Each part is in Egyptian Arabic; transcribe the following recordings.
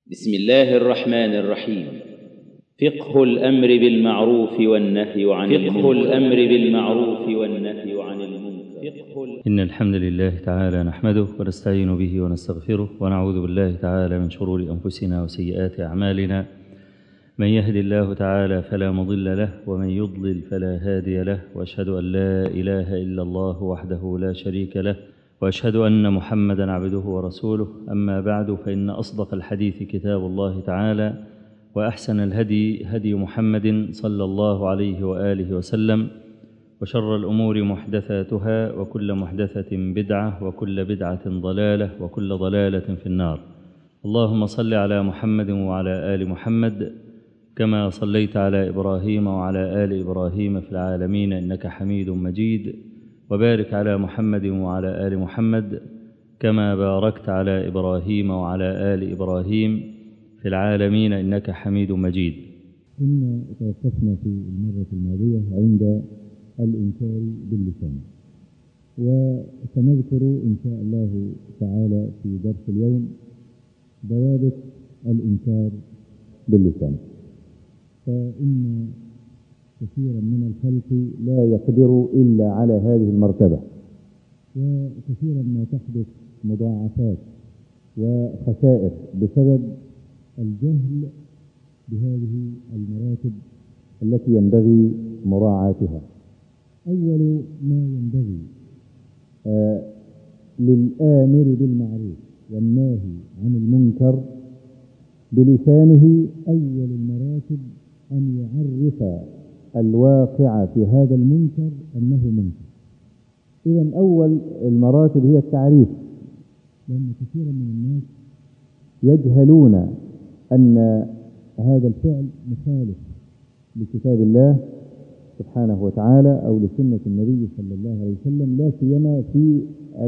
بسم الله الرحمن الرحيم فقه الأمر بالمعروف والنهي عن فقه الأمر بالمعروف والنهي عن المنكر فقه ال- إن الحمد لله تعالى نحمده ونستعين به ونستغفره ونعوذ بالله تعالى من شرور أنفسنا وسيئات أعمالنا من يهد الله تعالى فلا مضل له ومن يضلل فلا هادي له وأشهد أن لا إله إلا الله وحده لا شريك له وأشهد أن محمدا عبده ورسوله أما بعد فإن أصدق الحديث كتاب الله تعالى وأحسن الهدي هدي محمد صلى الله عليه وآله وسلم وشر الأمور محدثاتها وكل محدثة بدعة وكل بدعة ضلالة وكل ضلالة في النار اللهم صل على محمد وعلى آل محمد كما صليت على إبراهيم وعلى آل إبراهيم في العالمين إنك حميد مجيد وبارك على محمد وعلى آل محمد كما باركت على إبراهيم وعلى آل إبراهيم في العالمين إنك حميد مجيد كنا توقفنا في المرة الماضية عند الإنكار باللسان وسنذكر إن شاء الله تعالى في درس اليوم ضوابط الإنكار باللسان فإن كثيرا من الخلق لا يقدر إلا على هذه المرتبة وكثيرا ما تحدث مضاعفات وخسائر بسبب الجهل بهذه المراتب التي ينبغي مراعاتها أول ما ينبغي آه للآمر بالمعروف والناهي عن المنكر بلسانه أول المراتب أن يعرف الواقع في هذا المنكر أنه منكر إذا أول المراتب هي التعريف لأن كثيرا من الناس يجهلون أن هذا الفعل مخالف لكتاب الله سبحانه وتعالى أو لسنة النبي صلى الله عليه وسلم لا سيما في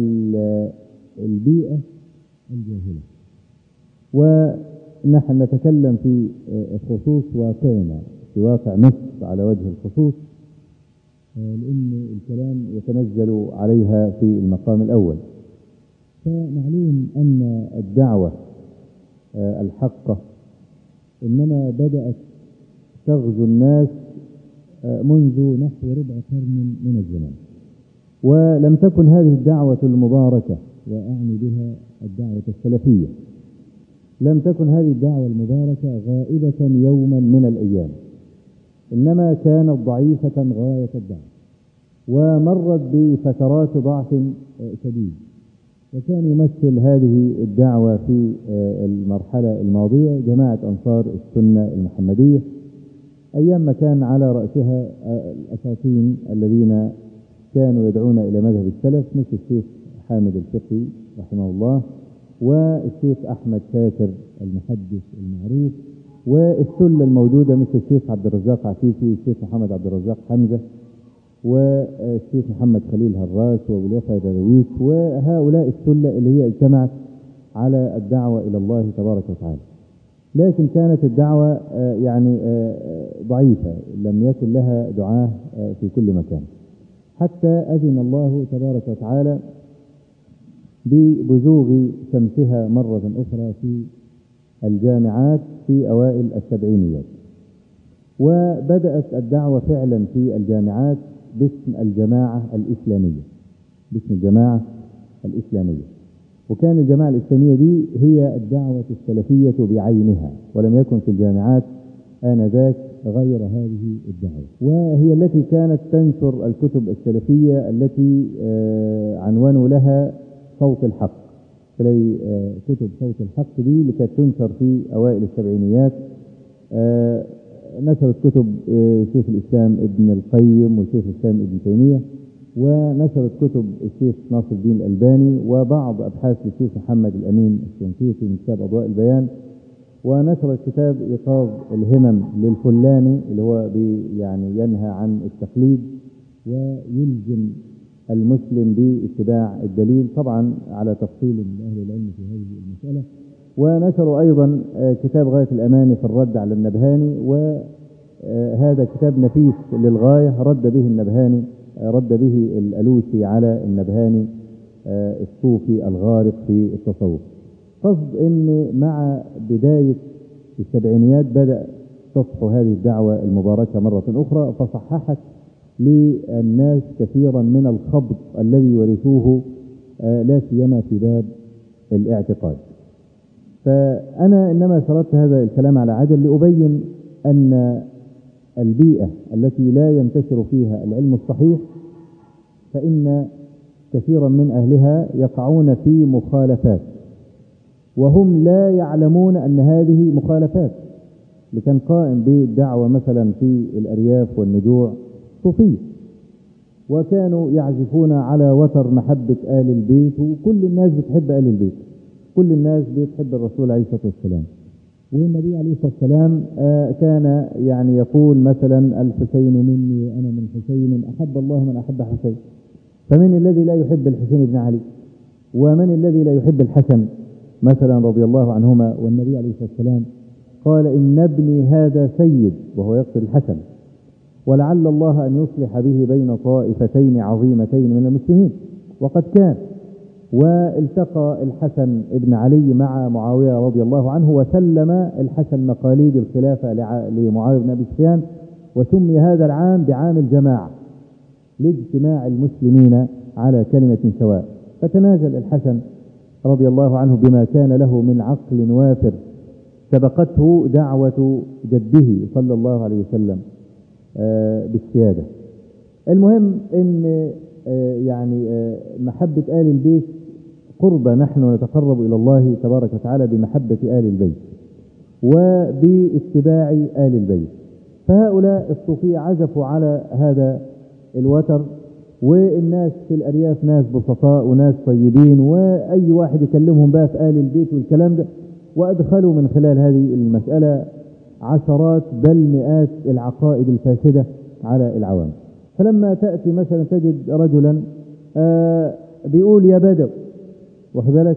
البيئة الجاهلة ونحن نتكلم في خصوص واقعنا في واقع مصر على وجه الخصوص لأن الكلام يتنزل عليها في المقام الأول فمعلوم أن الدعوة الحقة إنما بدأت تغزو الناس منذ نحو ربع قرن من الزمان ولم تكن هذه الدعوة المباركة وأعني بها الدعوة السلفية لم تكن هذه الدعوة المباركة غائبة يوما من الأيام إنما كانت ضعيفة غاية الضعف ومرت بفترات ضعف شديد وكان يمثل هذه الدعوة في المرحلة الماضية جماعة أنصار السنة المحمدية أيام ما كان على رأسها الأساطين الذين كانوا يدعون إلى مذهب السلف مثل الشيخ حامد الفقي رحمه الله والشيخ أحمد شاكر المحدث المعروف والسلة الموجودة مثل الشيخ عبد الرزاق عفيفي والشيخ محمد عبد الرزاق حمزة والشيخ محمد خليل هراس وابو الوفا درويش وهؤلاء السلة اللي هي اجتمعت على الدعوة إلى الله تبارك وتعالى لكن كانت الدعوة يعني ضعيفة لم يكن لها دعاة في كل مكان حتى أذن الله تبارك وتعالى ببزوغ شمسها مرة أخرى في الجامعات في أوائل السبعينيات وبدأت الدعوة فعلا في الجامعات باسم الجماعة الإسلامية باسم الجماعة الإسلامية وكان الجماعة الإسلامية دي هي الدعوة السلفية بعينها ولم يكن في الجامعات آنذاك غير هذه الدعوة وهي التي كانت تنشر الكتب السلفية التي عنوانوا لها صوت الحق تلاقي كتب صوت الحق دي اللي كانت تنشر في أوائل السبعينيات نشرت كتب شيخ الإسلام ابن القيم وشيخ الإسلام ابن تيمية ونشرت كتب الشيخ ناصر الدين الألباني وبعض أبحاث الشيخ محمد الأمين الشنقيطي من كتاب أضواء البيان ونشرت كتاب إيقاظ الهمم للفلاني اللي هو بي يعني ينهى عن التقليد ويلزم المسلم باتباع الدليل طبعا على تفصيل لأهل العلم في هذه المسألة ونشروا أيضا كتاب غاية الأماني في الرد على النبهاني وهذا كتاب نفيس للغاية رد به النبهاني رد به الألوسي على النبهاني الصوفي الغارق في التصوف قصد ان مع بداية السبعينيات بدأ تصحو هذه الدعوة المباركة مرة أخرى فصححت للناس كثيرا من الخبط الذي ورثوه لا سيما في باب الاعتقاد فأنا إنما سردت هذا الكلام على عجل لأبين أن البيئة التي لا ينتشر فيها العلم الصحيح فإن كثيرا من أهلها يقعون في مخالفات وهم لا يعلمون أن هذه مخالفات اللي كان قائم بالدعوة مثلا في الأرياف والنجوع صوفية وكانوا يعزفون على وتر محبة آل البيت وكل الناس بتحب آل البيت كل الناس بتحب الرسول عليه الصلاة والسلام والنبي عليه الصلاة والسلام كان يعني يقول مثلا الحسين مني وأنا من حسين أحب الله من أحب حسين فمن الذي لا يحب الحسين بن علي ومن الذي لا يحب الحسن مثلا رضي الله عنهما والنبي عليه الصلاة والسلام قال إن ابني هذا سيد وهو يقصد الحسن ولعل الله أن يصلح به بين طائفتين عظيمتين من المسلمين وقد كان والتقى الحسن ابن علي مع معاوية رضي الله عنه وسلم الحسن مقاليد الخلافة لمعاوية بن أبي سفيان وسمي هذا العام بعام الجماعة لاجتماع المسلمين على كلمة سواء فتنازل الحسن رضي الله عنه بما كان له من عقل وافر سبقته دعوة جده صلى الله عليه وسلم بالسيادة المهم ان يعني محبة آل البيت قربة نحن نتقرب إلى الله تبارك وتعالى بمحبة آل البيت وباتباع آل البيت فهؤلاء الصوفية عزفوا على هذا الوتر والناس في الأرياف ناس بسطاء وناس طيبين وأي واحد يكلمهم بقى في آل البيت والكلام ده وأدخلوا من خلال هذه المسألة عشرات بل مئات العقائد الفاسدة على العوام فلما تأتي مثلا تجد رجلا آه بيقول يا بدو واخد بالك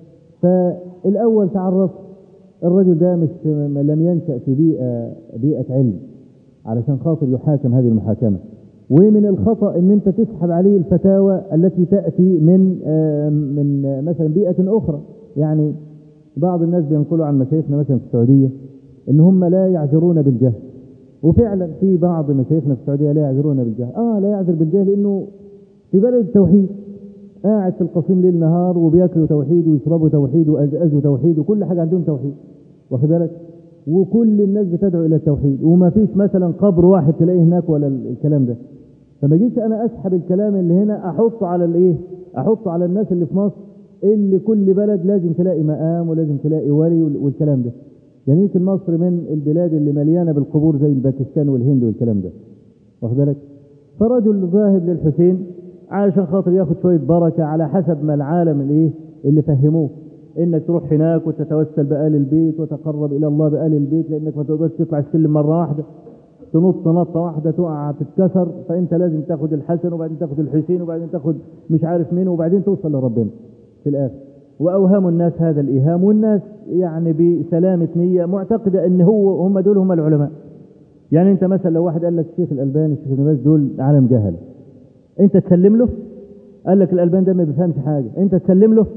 فالأول تعرف الرجل ده مش لم ينشأ في بيئة بيئة علم علشان خاطر يحاكم هذه المحاكمة ومن الخطأ ان انت تسحب عليه الفتاوى التي تأتي من آه من مثلا بيئة اخرى يعني بعض الناس بينقلوا عن مشايخنا مثلا في السعودية ان هم لا يعذرون بالجهل وفعلا في بعض مشايخنا في السعودية لا يعذرون بالجهل اه لا يعذر بالجهل لانه في بلد التوحيد قاعد في القصيم ليل نهار وبياكلوا توحيد ويشربوا توحيد وأزأزوا توحيد وكل حاجة عندهم توحيد واخد بالك وكل الناس بتدعو الى التوحيد وما فيش مثلا قبر واحد تلاقيه هناك ولا الكلام ده فما جيش انا اسحب الكلام اللي هنا احطه على الايه احطه على الناس اللي في مصر اللي كل بلد لازم تلاقي مقام ولازم تلاقي ولي والكلام ده يعني يمكن مصر من البلاد اللي مليانه بالقبور زي الباكستان والهند والكلام ده واخد بالك فرجل ذاهب للحسين علشان خاطر ياخد شويه بركه على حسب ما العالم الايه اللي فهموه انك تروح هناك وتتوسل بآل البيت وتقرب الى الله بآل البيت لانك ما تقدرش تطلع السلم مره واحده تنط نطه واحده تقع تتكسر فانت لازم تاخد الحسن وبعدين تاخد الحسين وبعدين تاخد مش عارف مين وبعدين توصل لربنا في الاخر واوهموا الناس هذا الايهام والناس يعني بسلامه نيه معتقده ان هو هم دول هم العلماء يعني انت مثلا لو واحد قال لك الشيخ الالباني الشيخ ابن باز دول عالم جهل انت تسلم له قال لك الالباني ده ما بيفهمش حاجه انت تسلم له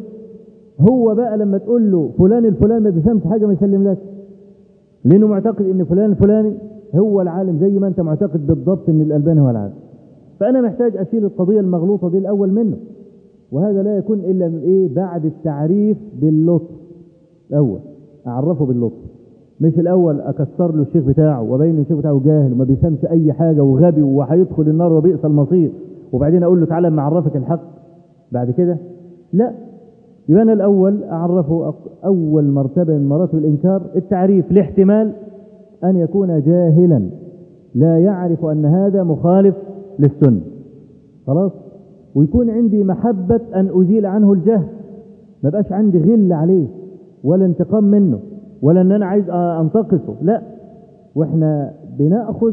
هو بقى لما تقول له فلان الفلاني ما بيفهمش حاجه ما يسلملكش لانه معتقد ان فلان الفلاني هو العالم زي ما انت معتقد بالضبط ان الالباني هو العالم فانا محتاج اشيل القضيه المغلوطه دي الاول منه وهذا لا يكون الا من ايه بعد التعريف باللطف الاول اعرفه باللطف مش الاول اكسر له الشيخ بتاعه وبين الشيخ بتاعه جاهل وما بيفهمش اي حاجه وغبي وهيدخل النار وبئس المصير وبعدين اقول له تعالى معرفك الحق بعد كده لا يبقى أنا الأول أعرفه أول مرتبة من مراتب الإنكار التعريف لاحتمال أن يكون جاهلا لا يعرف أن هذا مخالف للسنة خلاص ويكون عندي محبة أن أزيل عنه الجهل ما بقاش عندي غل عليه ولا انتقام منه ولا أن أنا عايز أنتقصه لا وإحنا بنأخذ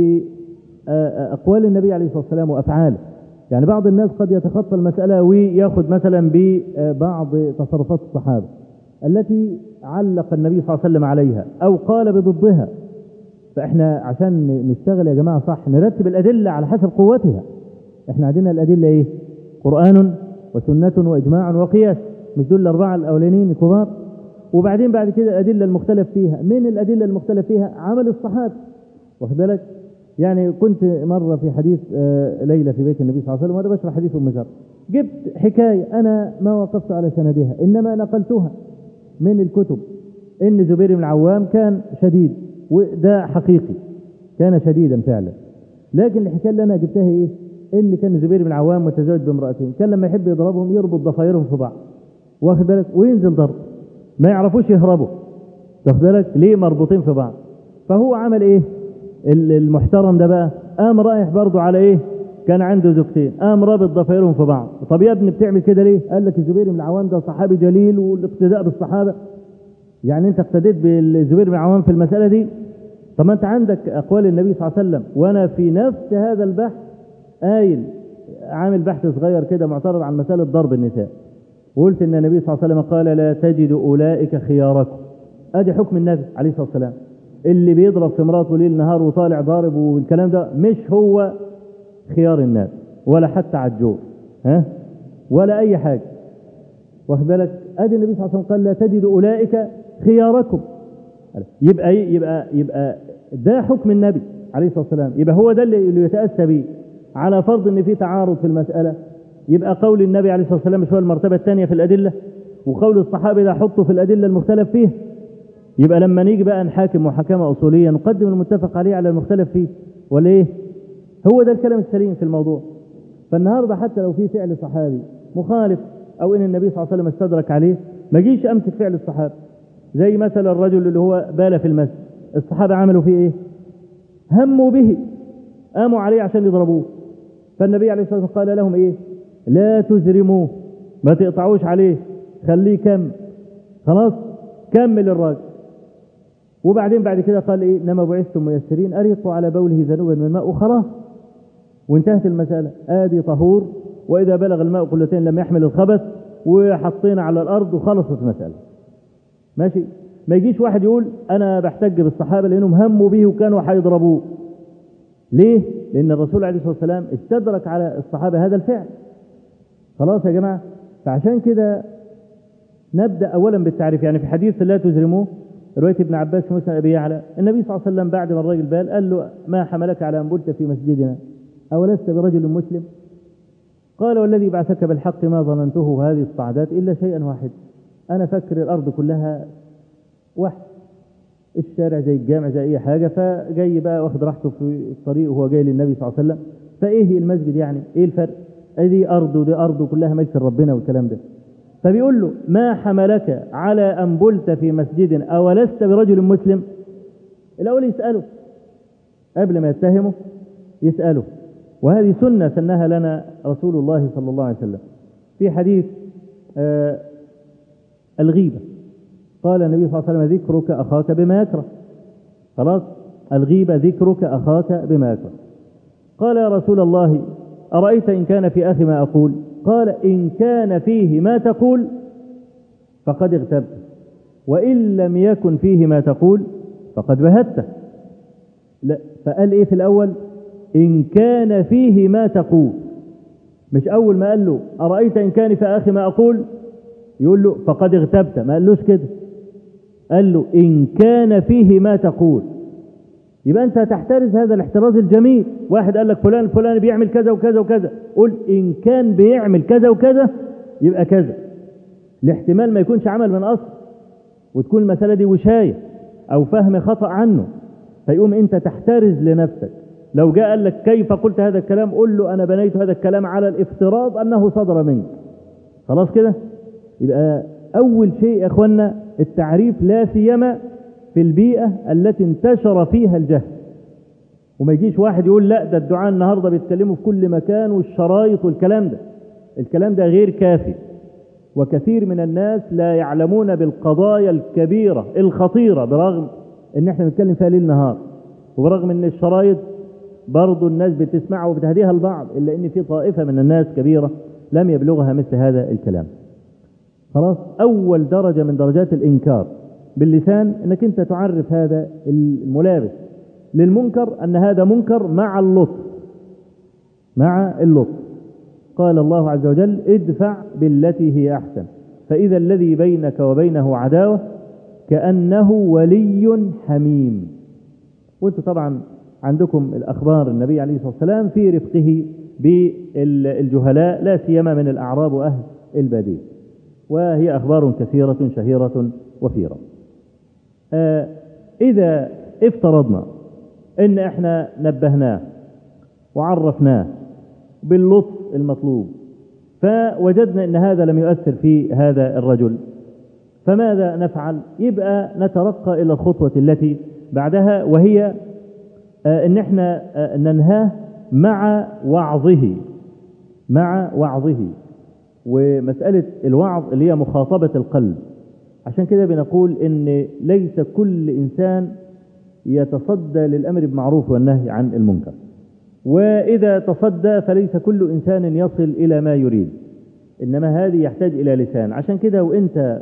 بأقوال النبي عليه الصلاة والسلام وأفعاله يعني بعض الناس قد يتخطى المسألة ويأخذ مثلا ببعض تصرفات الصحابة التي علق النبي صلى الله عليه وسلم عليها أو قال بضدها فإحنا عشان نشتغل يا جماعة صح نرتب الأدلة على حسب قوتها إحنا عندنا الأدلة إيه قرآن وسنة وإجماع وقياس مش دول الأربعة الأولانيين الكبار وبعدين بعد كده الأدلة المختلف فيها من الأدلة المختلف فيها عمل الصحابة واخد بالك يعني كنت مرة في حديث آه، ليلة في بيت النبي صلى الله عليه وسلم وأنا بشرح حديث أم زر جبت حكاية أنا ما وقفت على سندها إنما نقلتها من الكتب إن زبير بن العوام كان شديد وده حقيقي كان شديدا فعلا لكن الحكاية اللي أنا جبتها إيه إن كان زبير بن العوام متزوج بامرأتين كان لما يحب يضربهم يربط ضفايرهم في بعض واخد بالك وينزل ضرب ما يعرفوش يهربوا واخد بالك ليه مربوطين في بعض فهو عمل ايه ال- المحترم ده بقى قام رايح برضه على ايه كان عنده زوجتين قام رابط ضفايرهم في بعض طب يا ابني بتعمل كده ليه قال لك الزبير بن العوام ده صحابي جليل والاقتداء بالصحابه يعني انت اقتديت بالزبير بن العوام في المساله دي طب ما انت عندك اقوال النبي صلى الله عليه وسلم وانا في نفس هذا البحث قايل عامل بحث صغير كده معترض عن مساله ضرب النساء وقلت ان النبي صلى الله عليه وسلم قال لا تجد اولئك خياركم ادي حكم النبي عليه الصلاه والسلام اللي بيضرب في مراته ليل نهار وطالع ضارب والكلام ده مش هو خيار الناس ولا حتى عجور ها ولا اي حاجه واخد بالك ادي النبي صلى الله عليه وسلم قال لا تجد اولئك خياركم يبقى إيه؟ يبقى يبقى ده حكم النبي عليه الصلاه والسلام يبقى هو ده اللي اللي يتاسى به على فرض ان في تعارض في المساله يبقى قول النبي عليه الصلاه والسلام مش هو المرتبه الثانيه في الادله وقول الصحابه ده حطه في الادله المختلف فيها يبقى لما نيجي بقى نحاكم محاكمه اصوليه نقدم المتفق عليه على المختلف فيه ولا ايه هو ده الكلام السليم في الموضوع فالنهارده حتى لو في فعل صحابي مخالف او ان النبي صلى الله عليه وسلم استدرك عليه ما جيش امسك فعل الصحابه زي مثلا الرجل اللي هو بال في المسجد الصحابه عملوا فيه ايه هموا به قاموا عليه عشان يضربوه فالنبي عليه الصلاه والسلام قال لهم ايه لا تزرموه ما تقطعوش عليه خليه كم خلاص كمل الراجل وبعدين بعد كده قال ايه انما بعثتم ميسرين اريقوا على بوله ذنوبا من الماء وخلاص وانتهت المساله ادي طهور واذا بلغ الماء قلتين لم يحمل الخبث وحطينا على الارض وخلصت المساله ماشي ما يجيش واحد يقول انا بحتج بالصحابه لانهم هموا به وكانوا هيضربوه ليه لان الرسول عليه الصلاه والسلام استدرك على الصحابه هذا الفعل خلاص يا جماعه فعشان كده نبدا اولا بالتعريف يعني في حديث لا تزرموه روايه ابن عباس في مسند ابي يعلى النبي صلى الله عليه وسلم بعد ما الراجل بال قال له ما حملك على ان بلت في مسجدنا اولست برجل مسلم قال والذي بعثك بالحق ما ظننته هذه الصعدات الا شيئا واحد انا فكر الارض كلها واحد الشارع زي الجامع زي اي حاجه فجاي بقى واخد راحته في الطريق وهو جاي للنبي صلى الله عليه وسلم فايه المسجد يعني ايه الفرق ادي ارض ودي ارض وكلها ملك ربنا والكلام ده فبيقول له ما حملك على ان بلت في مسجد اولست برجل مسلم الاول يساله قبل ما يتهمه يساله وهذه سنه سنها لنا رسول الله صلى الله عليه وسلم في حديث آه الغيبه قال النبي صلى الله عليه وسلم ذكرك اخاك بما يكره خلاص الغيبه ذكرك اخاك بما يكره قال يا رسول الله ارايت ان كان في اخي ما اقول قال إن كان فيه ما تقول فقد اغتبت وإن لم يكن فيه ما تقول فقد بهته لا فقال إيه في الأول إن كان فيه ما تقول مش أول ما قال له أرأيت إن كان في أخي ما أقول يقول له فقد اغتبت ما قالوش كده قال له إن كان فيه ما تقول يبقى أنت هتحترز هذا الاحتراز الجميل واحد قال لك فلان فلان بيعمل كذا وكذا وكذا قل إن كان بيعمل كذا وكذا يبقى كذا الاحتمال ما يكونش عمل من أصل وتكون المسألة دي وشاية أو فهم خطأ عنه فيقوم أنت تحترز لنفسك لو جاء قال لك كيف قلت هذا الكلام قل له أنا بنيت هذا الكلام على الافتراض أنه صدر منك خلاص كده يبقى أول شيء يا أخوانا التعريف لا سيما في البيئة التي انتشر فيها الجهل وما يجيش واحد يقول لا ده الدعاء النهارده بيتكلموا في كل مكان والشرايط والكلام ده الكلام ده غير كافي وكثير من الناس لا يعلمون بالقضايا الكبيرة الخطيرة برغم ان احنا بنتكلم فيها ليل نهار وبرغم ان الشرايط برضو الناس بتسمعها وبتهديها البعض الا ان في طائفة من الناس كبيرة لم يبلغها مثل هذا الكلام خلاص اول درجة من درجات الانكار باللسان انك انت تعرف هذا الملابس للمنكر ان هذا منكر مع اللطف مع اللطف قال الله عز وجل ادفع بالتي هي احسن فاذا الذي بينك وبينه عداوه كأنه ولي حميم وانتم طبعا عندكم الأخبار النبي عليه الصلاة والسلام في رفقه بالجهلاء لا سيما من الأعراب وأهل البادية وهي أخبار كثيرة شهيرة وفيرة آه إذا افترضنا إن إحنا نبهناه وعرفناه باللطف المطلوب فوجدنا ان هذا لم يؤثر في هذا الرجل فماذا نفعل يبقى نترقى الى الخطوه التي بعدها وهي ان احنا ننهاه مع وعظه مع وعظه ومساله الوعظ اللي هي مخاطبه القلب عشان كده بنقول ان ليس كل انسان يتصدى للامر بالمعروف والنهي عن المنكر وإذا تصدى فليس كل إنسان يصل إلى ما يريد إنما هذه يحتاج إلى لسان عشان كده وإنت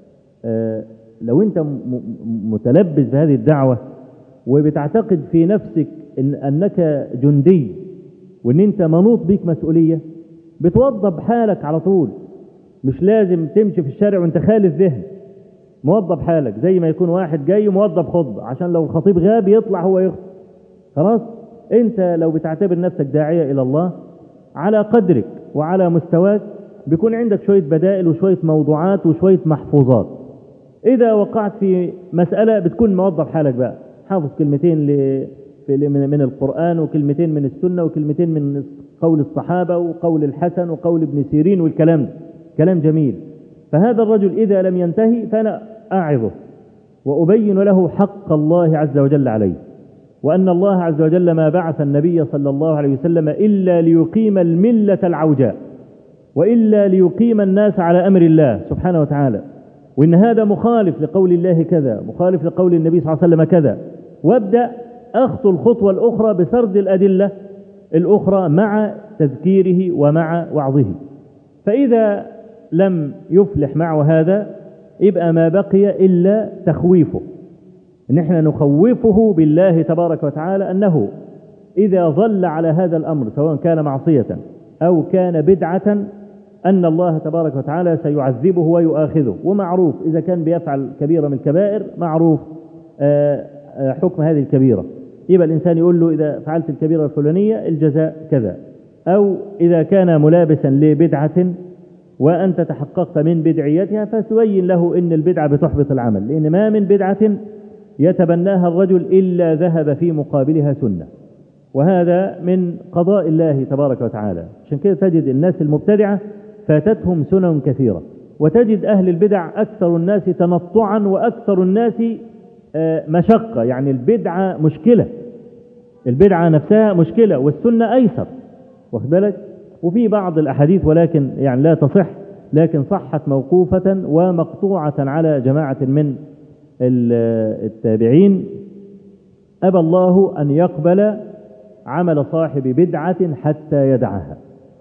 آه لو أنت متلبس بهذه الدعوة وبتعتقد في نفسك إن أنك جندي وإن أنت منوط بيك مسؤولية بتوضب حالك على طول مش لازم تمشي في الشارع وانت خالف ذهن موضب حالك زي ما يكون واحد جاي موضب خطبة عشان لو الخطيب غاب يطلع هو يخطب خلاص انت لو بتعتبر نفسك داعية الى الله على قدرك وعلى مستواك بيكون عندك شوية بدائل وشوية موضوعات وشوية محفوظات اذا وقعت في مسألة بتكون موظف حالك بقى حافظ كلمتين ل... من القرآن وكلمتين من السنة وكلمتين من قول الصحابة وقول الحسن وقول ابن سيرين والكلام ده كلام جميل فهذا الرجل إذا لم ينتهي فأنا أعظه وأبين له حق الله عز وجل عليه وأن الله عز وجل ما بعث النبي صلى الله عليه وسلم إلا ليقيم الملة العوجاء وإلا ليقيم الناس على أمر الله سبحانه وتعالى وإن هذا مخالف لقول الله كذا مخالف لقول النبي صلى الله عليه وسلم كذا وابدأ أخطو الخطوة الأخرى بسرد الأدلة الأخرى مع تذكيره ومع وعظه فإذا لم يفلح معه هذا يبقى ما بقي إلا تخويفه ان احنا نخوفه بالله تبارك وتعالى انه اذا ظل على هذا الامر سواء كان معصيه او كان بدعه ان الله تبارك وتعالى سيعذبه ويؤاخذه ومعروف اذا كان بيفعل كبيره من الكبائر معروف حكم هذه الكبيره يبقى الانسان يقول له اذا فعلت الكبيره الفلانيه الجزاء كذا او اذا كان ملابسا لبدعه وانت تحققت من بدعيتها فتبين له ان البدعه بتحبط العمل لان ما من بدعه يتبناها الرجل إلا ذهب في مقابلها سنة وهذا من قضاء الله تبارك وتعالى عشان كده تجد الناس المبتدعة فاتتهم سنن كثيرة وتجد أهل البدع أكثر الناس تنطعا وأكثر الناس مشقة يعني البدعة مشكلة البدعة نفسها مشكلة والسنة أيسر واخد بالك وفي بعض الأحاديث ولكن يعني لا تصح لكن صحت موقوفة ومقطوعة على جماعة من التابعين أبى الله أن يقبل عمل صاحب بدعة حتى يدعها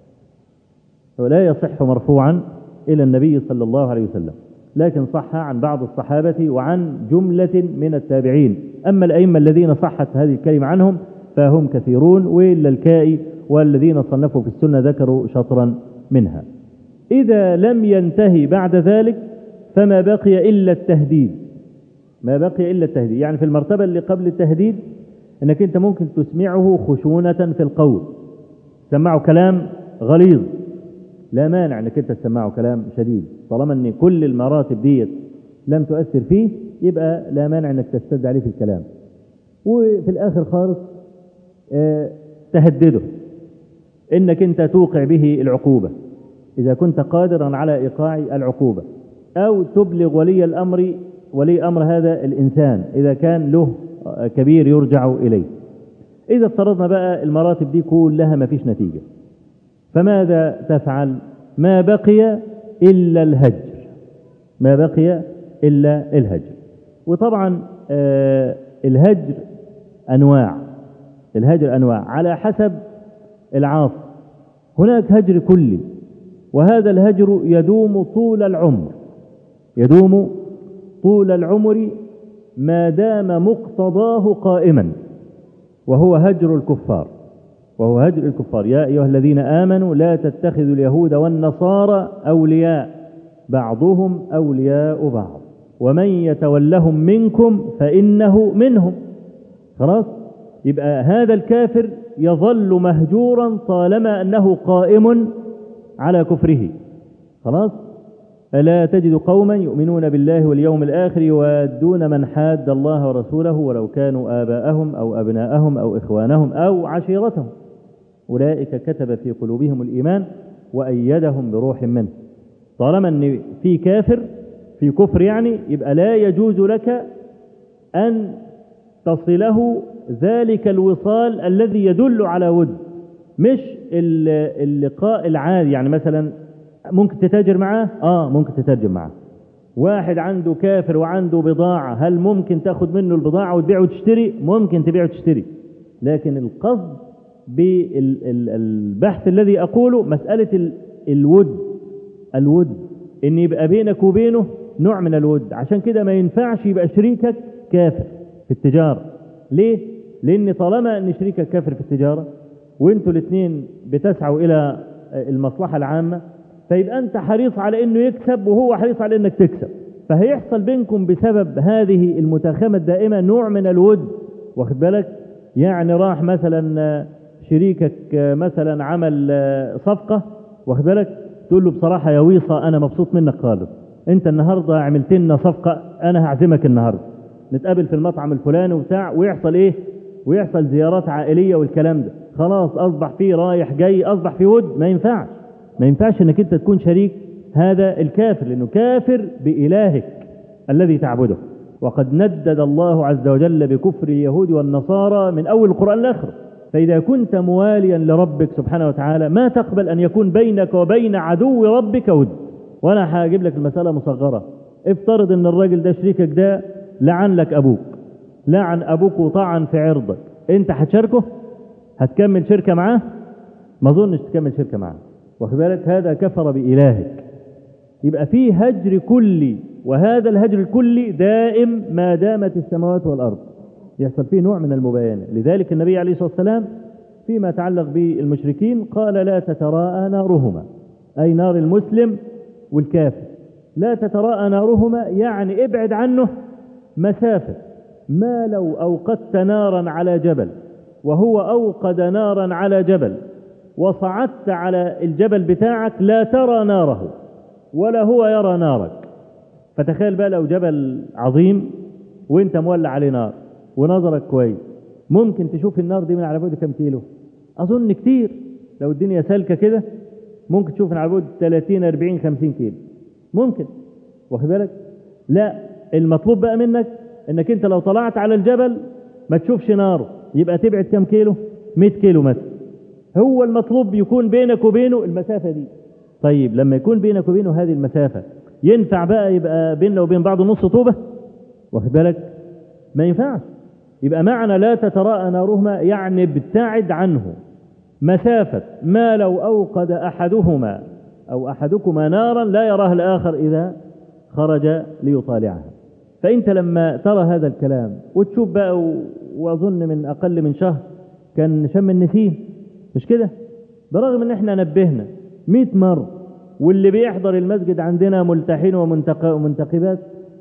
ولا يصح مرفوعا إلى النبي صلى الله عليه وسلم لكن صح عن بعض الصحابة وعن جملة من التابعين أما الأئمة الذين صحت هذه الكلمة عنهم فهم كثيرون وإلا الكائي والذين صنفوا في السنة ذكروا شطرا منها إذا لم ينتهي بعد ذلك فما بقي إلا التهديد ما بقي إلا التهديد يعني في المرتبة اللي قبل التهديد أنك أنت ممكن تسمعه خشونة في القول تسمعه كلام غليظ لا مانع أنك أنت تسمعه كلام شديد طالما أن كل المراتب ديت لم تؤثر فيه يبقى لا مانع أنك تستد عليه في الكلام وفي الآخر خالص اه تهدده أنك أنت توقع به العقوبة إذا كنت قادرا على إيقاع العقوبة أو تبلغ ولي الأمر ولي أمر هذا الإنسان إذا كان له كبير يرجع إليه إذا افترضنا بقى المراتب دي كلها ما فيش نتيجة فماذا تفعل ما بقي إلا الهجر ما بقي إلا الهجر وطبعا آه الهجر أنواع الهجر أنواع على حسب العاصي هناك هجر كلي وهذا الهجر يدوم طول العمر يدوم طول العمر ما دام مقتضاه قائما وهو هجر الكفار وهو هجر الكفار يا أيها الذين آمنوا لا تتخذوا اليهود والنصارى أولياء بعضهم أولياء بعض ومن يتولهم منكم فإنه منهم خلاص يبقى هذا الكافر يظل مهجورا طالما أنه قائم على كفره خلاص ألا تجد قوما يؤمنون بالله واليوم الآخر يوادون من حاد الله ورسوله ولو كانوا آباءهم أو أبناءهم أو إخوانهم أو عشيرتهم أولئك كتب في قلوبهم الإيمان وأيدهم بروح منه طالما أن في كافر في كفر يعني يبقى لا يجوز لك أن تصله ذلك الوصال الذي يدل على ود مش اللقاء العادي يعني مثلا ممكن تتاجر معاه اه ممكن تتاجر معاه واحد عنده كافر وعنده بضاعة هل ممكن تاخد منه البضاعة وتبيع وتشتري ممكن تبيع وتشتري لكن القصد بالبحث الذي أقوله مسألة الود الود ان يبقى بينك وبينه نوع من الود عشان كده ما ينفعش يبقى شريكك كافر في التجارة ليه؟ لأن طالما أن شريكك كافر في التجارة وانتوا الاثنين بتسعوا إلى المصلحة العامة فيبقى أنت حريص على أنه يكسب وهو حريص على أنك تكسب فهيحصل بينكم بسبب هذه المتاخمة الدائمة نوع من الود واخد بالك يعني راح مثلا شريكك مثلا عمل صفقة واخد بالك تقول له بصراحة يا ويصة أنا مبسوط منك خالص أنت النهاردة عملت لنا صفقة أنا هعزمك النهاردة نتقابل في المطعم الفلاني وبتاع ويحصل إيه ويحصل زيارات عائلية والكلام ده خلاص أصبح فيه رايح جاي أصبح فيه ود ما ينفعش ما ينفعش انك انت تكون شريك هذا الكافر لانه كافر بإلهك الذي تعبده وقد ندد الله عز وجل بكفر اليهود والنصارى من أول القرآن الآخر فإذا كنت مواليا لربك سبحانه وتعالى ما تقبل أن يكون بينك وبين عدو ربك ود وأنا هجيب لك المسألة مصغرة افترض أن الراجل ده شريكك ده لعن لك أبوك لعن أبوك وطعن في عرضك أنت هتشاركه هتكمل شركة معاه ما أظنش تكمل شركة معاه واخد بالك هذا كفر بإلهك يبقى فيه هجر كلي وهذا الهجر الكلي دائم ما دامت السماوات والأرض يحصل فيه نوع من المباينة لذلك النبي عليه الصلاة والسلام فيما يتعلق بالمشركين قال لا تتراءى نارهما أي نار المسلم والكافر لا تتراءى نارهما يعني ابعد عنه مسافة ما لو أوقدت نارا على جبل وهو أوقد نارا على جبل وصعدت على الجبل بتاعك لا ترى ناره ولا هو يرى نارك فتخيل بقى لو جبل عظيم وانت مولع عليه نار ونظرك كويس ممكن تشوف النار دي من على بعد كم كيلو اظن كتير لو الدنيا سالكه كده ممكن تشوف من على بعد 30 40 50 كيلو ممكن واخد بالك لا المطلوب بقى منك انك انت لو طلعت على الجبل ما تشوفش ناره يبقى تبعد كم كيلو 100 كيلو مثلا هو المطلوب يكون بينك وبينه المسافة دي طيب لما يكون بينك وبينه هذه المسافة ينفع بقى يبقى بيننا وبين بعض نص طوبة واخد بالك ما ينفعش يبقى معنى لا تتراءى نارهما يعني ابتعد عنه مسافة ما لو أوقد أحدهما أو أحدكما نارا لا يراها الآخر إذا خرج ليطالعها فأنت لما ترى هذا الكلام وتشوف بقى وأظن من أقل من شهر كان شم النسيم مش كده برغم ان احنا نبهنا 100 مرة واللي بيحضر المسجد عندنا ملتحين ومنتقبات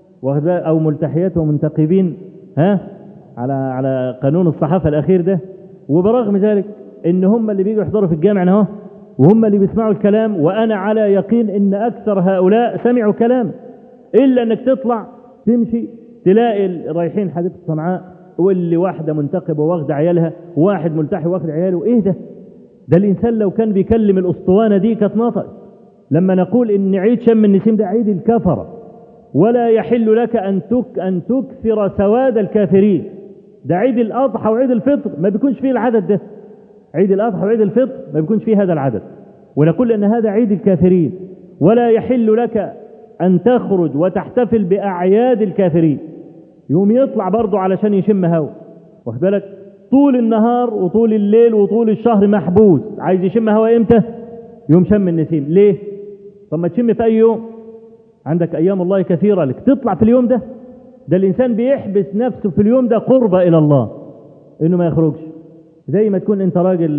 او ملتحيات ومنتقبين ها على على قانون الصحافة الاخير ده وبرغم ذلك ان هم اللي بيجوا يحضروا في الجامع اهو وهم اللي بيسمعوا الكلام وانا على يقين ان اكثر هؤلاء سمعوا كلام الا انك تطلع تمشي تلاقي رايحين حديقة صنعاء واللي واحدة منتقبة واخدة عيالها واحد ملتحي واخد عياله ايه ده ده الإنسان لو كان بيكلم الأسطوانة دي كانت نطق لما نقول إن عيد شم النسيم ده عيد الكفرة ولا يحل لك أن تك أن تكثر سواد الكافرين ده عيد الأضحى وعيد الفطر ما بيكونش فيه العدد ده عيد الأضحى وعيد الفطر ما بيكونش فيه هذا العدد ونقول أن هذا عيد الكافرين ولا يحل لك أن تخرج وتحتفل بأعياد الكافرين يوم يطلع برضه علشان يشم هوا واخد بالك طول النهار وطول الليل وطول الشهر محبوس عايز يشم هوا امتى يوم شم النسيم ليه طب ما تشم في اي يوم عندك ايام الله كثيرة لك تطلع في اليوم ده ده الانسان بيحبس نفسه في اليوم ده قربة الى الله انه ما يخرجش زي ما تكون انت راجل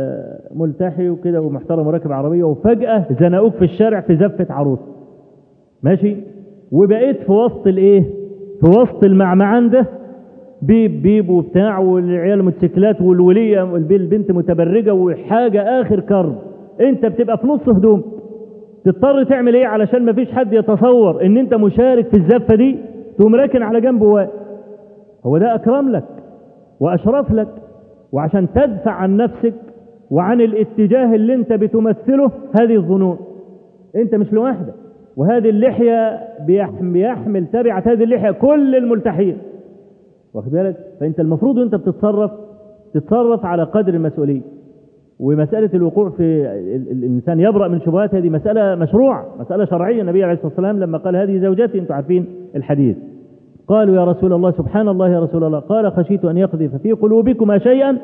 ملتحي وكده ومحترم وراكب عربية وفجأة زنقوك في الشارع في زفة عروس ماشي وبقيت في وسط الايه في وسط المعمعان ده بيب بيب وبتاع والعيال موتوسيكلات والوليه البنت متبرجه وحاجه اخر كرب انت بتبقى في نص هدوم تضطر تعمل ايه علشان ما فيش حد يتصور ان انت مشارك في الزفه دي تقوم راكن على جنب واقف هو ده اكرم لك واشرف لك وعشان تدفع عن نفسك وعن الاتجاه اللي انت بتمثله هذه الظنون انت مش لوحدك وهذه اللحية بيحمل تبعة هذه اللحية كل الملتحين واخد بالك فانت المفروض وانت بتتصرف تتصرف على قدر المسؤولية ومسألة الوقوع في الإنسان يبرأ من شبهات هذه مسألة مشروعة مسألة شرعية النبي عليه الصلاة والسلام لما قال هذه زوجتي انتم عارفين الحديث قالوا يا رسول الله سبحان الله يا رسول الله قال خشيت أن يقذف في قلوبكما شيئا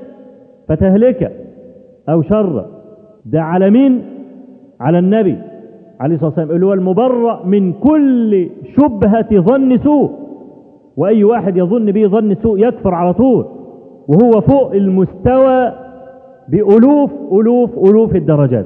فتهلك أو شر ده على مين على النبي عليه الصلاة والسلام اللي هو المبرأ من كل شبهة ظن سوء وأي واحد يظن به ظن سوء يكفر على طول وهو فوق المستوى بألوف ألوف ألوف الدرجات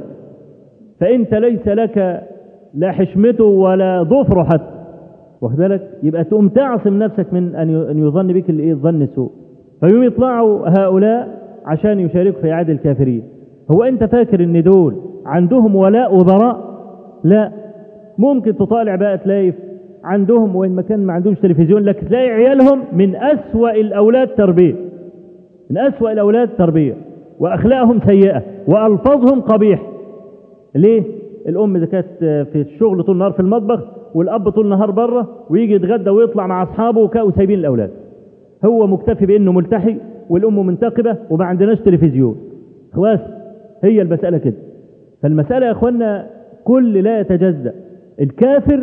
فأنت ليس لك لا حشمته ولا ظفره حتى واخد بالك يبقى تقوم تعصم نفسك من أن يظن بك الايه الظن سوء فيوم يطلعوا هؤلاء عشان يشاركوا في إعادة الكافرين هو أنت فاكر أن دول عندهم ولاء وبراء لا ممكن تطالع بقى تلاقي عندهم وين ما كان ما عندهمش تلفزيون لكن تلاقي عيالهم من أسوأ الأولاد تربية من أسوأ الأولاد تربية وأخلاقهم سيئة وألفاظهم قبيح ليه؟ الأم إذا كانت في الشغل طول النهار في المطبخ والأب طول النهار بره ويجي يتغدى ويطلع مع أصحابه وسايبين الأولاد هو مكتفي بأنه ملتحي والأم منتقبة وما عندناش تلفزيون خلاص هي المسألة كده فالمسألة يا أخوانا كل لا يتجزأ الكافر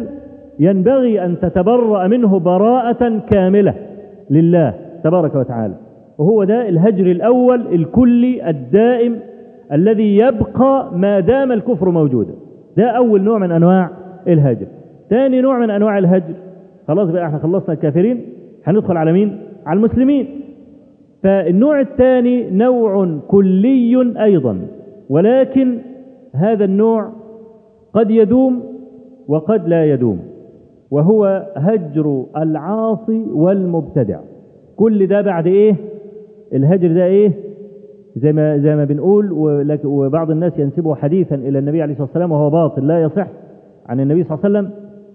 ينبغي أن تتبرأ منه براءة كاملة لله تبارك وتعالى وهو ده الهجر الأول الكلي الدائم الذي يبقى ما دام الكفر موجودا ده أول نوع من أنواع الهجر ثاني نوع من أنواع الهجر خلاص بقى احنا خلصنا الكافرين هندخل على مين على المسلمين فالنوع الثاني نوع كلي أيضا ولكن هذا النوع قد يدوم وقد لا يدوم وهو هجر العاصي والمبتدع كل ده بعد ايه الهجر ده ايه زي ما زي ما بنقول وبعض الناس ينسبه حديثا الى النبي عليه الصلاه والسلام وهو باطل لا يصح عن النبي صلى الله عليه وسلم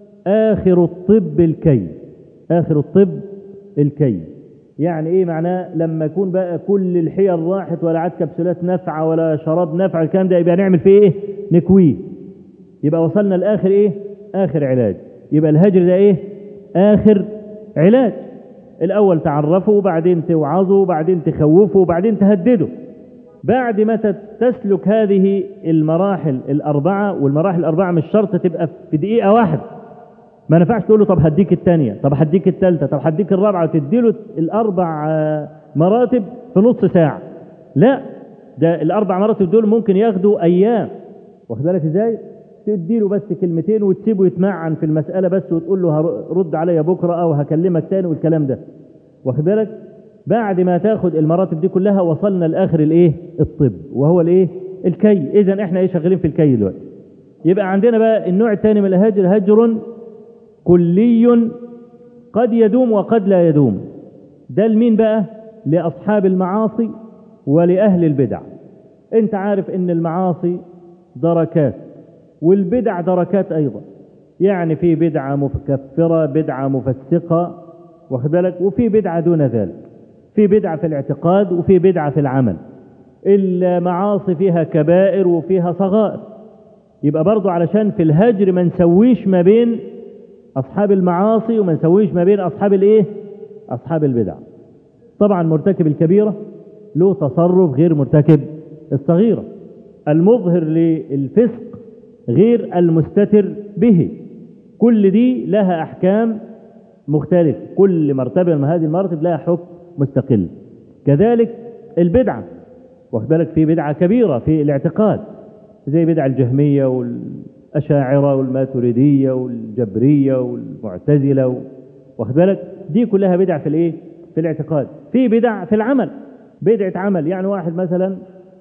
اخر الطب الكي اخر الطب الكي يعني ايه معناه لما يكون بقى كل الحيل راحت ولا عاد كبسولات نافعه ولا شراب نافع الكلام ده يبقى نعمل فيه ايه نكويه يبقى وصلنا لاخر ايه اخر علاج يبقى الهجر ده ايه اخر علاج الاول تعرفه وبعدين توعظه وبعدين تخوفه وبعدين تهدده بعد ما تسلك هذه المراحل الاربعه والمراحل الاربعه مش شرط تبقى في دقيقه واحده ما نفعش تقول له طب هديك الثانيه طب هديك الثالثه طب هديك الرابعه وتديله الاربع مراتب في نص ساعه لا ده الاربع مراتب دول ممكن ياخدوا ايام واخد بالك ازاي تديله بس كلمتين وتسيبه يتمعن في المسألة بس وتقول له رد عليا بكرة أو هكلمك تاني والكلام ده واخد بالك بعد ما تاخد المراتب دي كلها وصلنا لآخر الإيه الطب وهو الإيه الكي إذا إحنا إيه شغالين في الكي دلوقتي يبقى عندنا بقى النوع الثاني من الهجر هجر كلي قد يدوم وقد لا يدوم ده لمين بقى لأصحاب المعاصي ولأهل البدع انت عارف ان المعاصي دركات والبدع دركات أيضا يعني في بدعة مكفرة بدعة مفسقة واخد بالك وفي بدعة دون ذلك في بدعة في الاعتقاد وفي بدعة في العمل المعاصي فيها كبائر وفيها صغائر يبقى برضو علشان في الهجر ما نسويش ما بين أصحاب المعاصي وما نسويش ما بين أصحاب الإيه أصحاب البدع طبعا مرتكب الكبيرة له تصرف غير مرتكب الصغيرة المظهر للفسق غير المستتر به كل دي لها أحكام مختلفة كل مرتبة من هذه المراتب لها حكم مستقل كذلك البدعة واخد بالك في بدعة كبيرة في الاعتقاد زي بدع الجهمية والأشاعرة والماتريدية والجبرية والمعتزلة واخد بالك دي كلها بدع في الايه في الاعتقاد في بدع في العمل بدعة عمل يعني واحد مثلا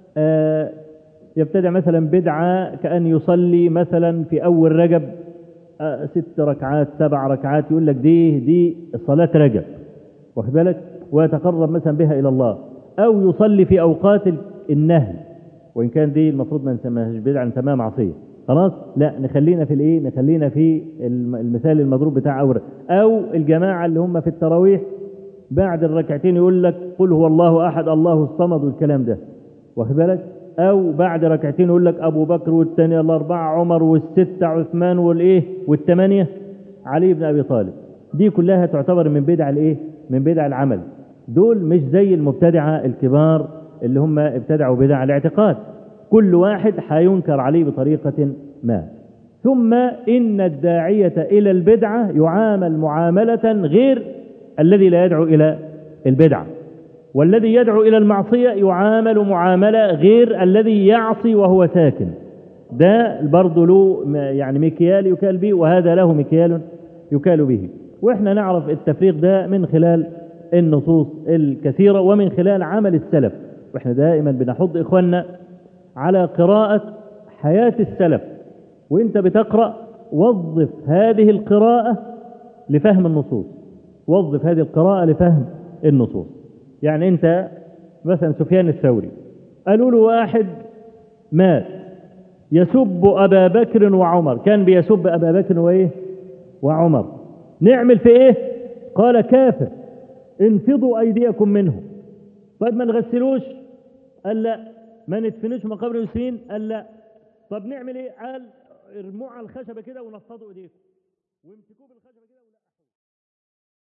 آه يبتدع مثلا بدعة كأن يصلي مثلا في أول رجب آه، ست ركعات سبع ركعات يقول لك دي دي صلاة رجب واخد بالك ويتقرب مثلا بها إلى الله أو يصلي في أوقات ال- النهي وإن كان دي المفروض ما نسميهاش بدعة نسميها معصية خلاص لا نخلينا في الايه نخلينا في الم- المثال المضروب بتاع أورق أو الجماعة اللي هم في التراويح بعد الركعتين يقول لك قل هو الله أحد الله الصمد والكلام ده واخد بالك او بعد ركعتين يقول لك ابو بكر والثاني الاربعه عمر والسته عثمان والايه والثمانيه علي بن ابي طالب دي كلها تعتبر من بدع الايه من بدع العمل دول مش زي المبتدعه الكبار اللي هم ابتدعوا بدع الاعتقاد كل واحد هينكر عليه بطريقه ما ثم ان الداعيه الى البدعه يعامل معامله غير الذي لا يدعو الى البدعه والذي يدعو إلى المعصية يعامل معاملة غير الذي يعصي وهو ساكن ده برضه له م- يعني مكيال يكال به وهذا له مكيال يكال به واحنا نعرف التفريق ده من خلال النصوص الكثيرة ومن خلال عمل السلف واحنا دائما بنحض إخواننا على قراءة حياة السلف وانت بتقرأ وظف هذه القراءة لفهم النصوص وظف هذه القراءة لفهم النصوص يعني انت مثلا سفيان الثوري قالوا له واحد مات يسب ابا بكر وعمر كان بيسب ابا بكر وايه وعمر نعمل في ايه قال كافر انفضوا ايديكم منه طيب ما نغسلوش قال لا ما ندفنوش مقابر المسلمين قال لا طب نعمل ايه قال ارموه على الخشبه كده ونفضوا ايديكم وامسكوه بالخشبه كده